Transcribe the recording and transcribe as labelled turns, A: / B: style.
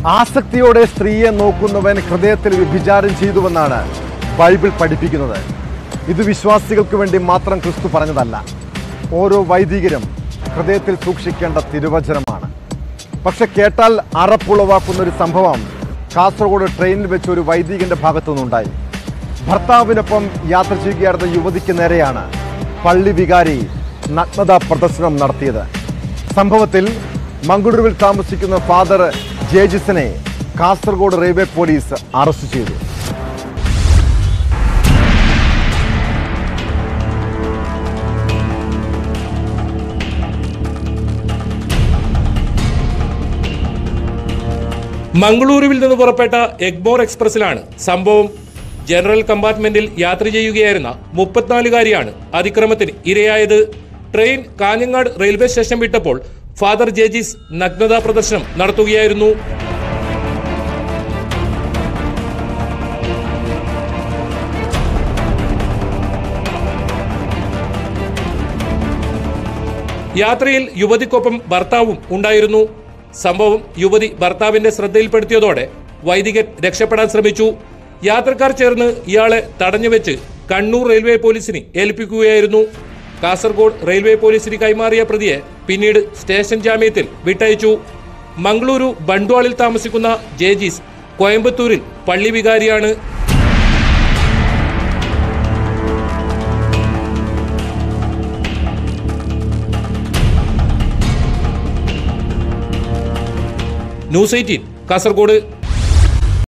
A: ആസക്തിയോടെ സ്ത്രീയെ നോക്കുന്നവൻ ഹൃദയത്തിൽ വ്യഭിചാരം ചെയ്തുവെന്നാണ് ബൈബിൾ പഠിപ്പിക്കുന്നത് ഇത് വിശ്വാസികൾക്ക് വേണ്ടി മാത്രം ക്രിസ്തു പറഞ്ഞതല്ല ഓരോ വൈദികരും ഹൃദയത്തിൽ സൂക്ഷിക്കേണ്ട തിരുവചനമാണ് പക്ഷെ കേട്ടാൽ അറപ്പുളവാക്കുന്ന ഒരു സംഭവം കാസർഗോഡ് ട്രെയിനിൽ വെച്ച് ഒരു വൈദികന്റെ ഭാഗത്തുനിന്നുണ്ടായി ഭർത്താവിനൊപ്പം യാത്ര ചെയ്യുകയായിരുന്ന യുവതിക്ക് നേരെയാണ് പള്ളി വികാരി നഗ്നതാ പ്രദർശനം നടത്തിയത് സംഭവത്തിൽ മംഗളൂരുവിൽ താമസിക്കുന്ന ഫാദർ ജേജിസിനെ കാസർഗോഡ് റെയിൽവേ പോലീസ് അറസ്റ്റ് ചെയ്തു
B: മംഗളൂരുവിൽ നിന്ന് പുറപ്പെട്ട എഗ്മോർ എക്സ്പ്രസിലാണ് സംഭവം ജനറൽ കമ്പാർട്ട്മെന്റിൽ യാത്ര ചെയ്യുകയായിരുന്ന മുപ്പത്തിനാലുകാരിയാണ് അതിക്രമത്തിന് ഇരയായത് ട്രെയിൻ കാഞ്ഞങ്ങാട് റെയിൽവേ സ്റ്റേഷൻ വിട്ടപ്പോൾ ഫാദർ ജേജീസ് നഗ്നതാ പ്രദർശനം നടത്തുകയായിരുന്നു യാത്രയിൽ യുവതിക്കൊപ്പം ഭർത്താവും ഉണ്ടായിരുന്നു സംഭവം യുവതി ഭർത്താവിന്റെ ശ്രദ്ധയിൽപ്പെടുത്തിയതോടെ വൈദികൻ രക്ഷപ്പെടാൻ ശ്രമിച്ചു യാത്രക്കാർ ചേർന്ന് ഇയാളെ തടഞ്ഞുവെച്ച് കണ്ണൂർ റെയിൽവേ പോലീസിന് ഏൽപ്പിക്കുകയായിരുന്നു കാസർഗോഡ് റെയിൽവേ പോലീസിന് കൈമാറിയ പ്രതിയെ പിന്നീട് സ്റ്റേഷൻ ജാമ്യത്തിൽ വിട്ടയച്ചു മംഗളൂരു ബണ്ട്വാളിൽ താമസിക്കുന്ന ജേജീസ് കോയമ്പത്തൂരിൽ പള്ളി വികാരിയാണ് ന്യൂസ് എയ്റ്റീൻ കാസർഗോഡ്